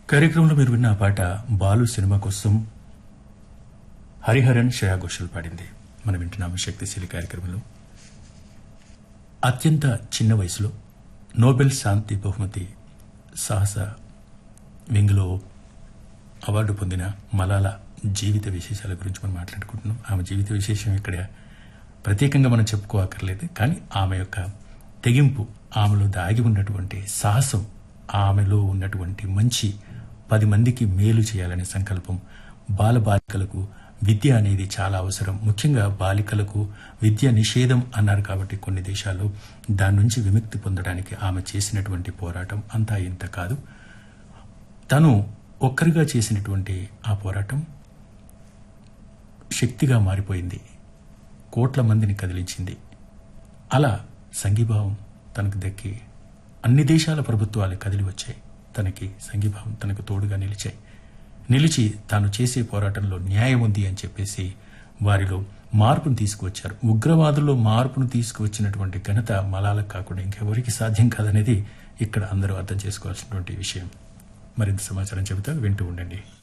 కార్యక్రమంలో మీరు విన్న ఆ పాట బాలు సినిమా కోసం హరిహరన్ శ్రేయా ఘోషల్ పాడింది మనం వింటున్నాము శక్తిశీలి కార్యక్రమంలో అత్యంత చిన్న వయసులో నోబెల్ శాంతి బహుమతి సాహస వింగ్లో అవార్డు పొందిన మలాలా జీవిత విశేషాల గురించి మనం మాట్లాడుకుంటున్నాం ఆమె జీవిత విశేషం ఇక్కడ ప్రత్యేకంగా మనం చెప్పుకోవక్కర్లేదు కానీ ఆమె యొక్క తెగింపు ఆమెలో దాగి ఉన్నటువంటి సాహసం ఆమెలో ఉన్నటువంటి మంచి పది మందికి మేలు చేయాలనే సంకల్పం బాలబాలికలకు విద్య అనేది చాలా అవసరం ముఖ్యంగా బాలికలకు విద్య నిషేధం అన్నారు కాబట్టి కొన్ని దేశాల్లో దాని నుంచి విముక్తి పొందడానికి ఆమె చేసినటువంటి పోరాటం అంతా ఇంత కాదు తను ఒక్కరిగా చేసినటువంటి ఆ పోరాటం శక్తిగా మారిపోయింది కోట్ల మందిని కదిలించింది అలా సంఘీభావం తనకు దక్కి అన్ని దేశాల ప్రభుత్వాలు కదిలి వచ్చాయి తనకి సంఘీభావం తనకు తోడుగా నిలిచాయి నిలిచి తాను చేసే పోరాటంలో న్యాయం ఉంది అని చెప్పేసి వారిలో మార్పును తీసుకువచ్చారు ఉగ్రవాదుల్లో మార్పును తీసుకువచ్చినటువంటి ఘనత మలాలకు కాకుండా ఇంకెవరికి సాధ్యం కాదనేది ఇక్కడ అందరూ అర్థం చేసుకోవాల్సినటువంటి విషయం మరింత సమాచారం చెబుతా వింటూ ఉండండి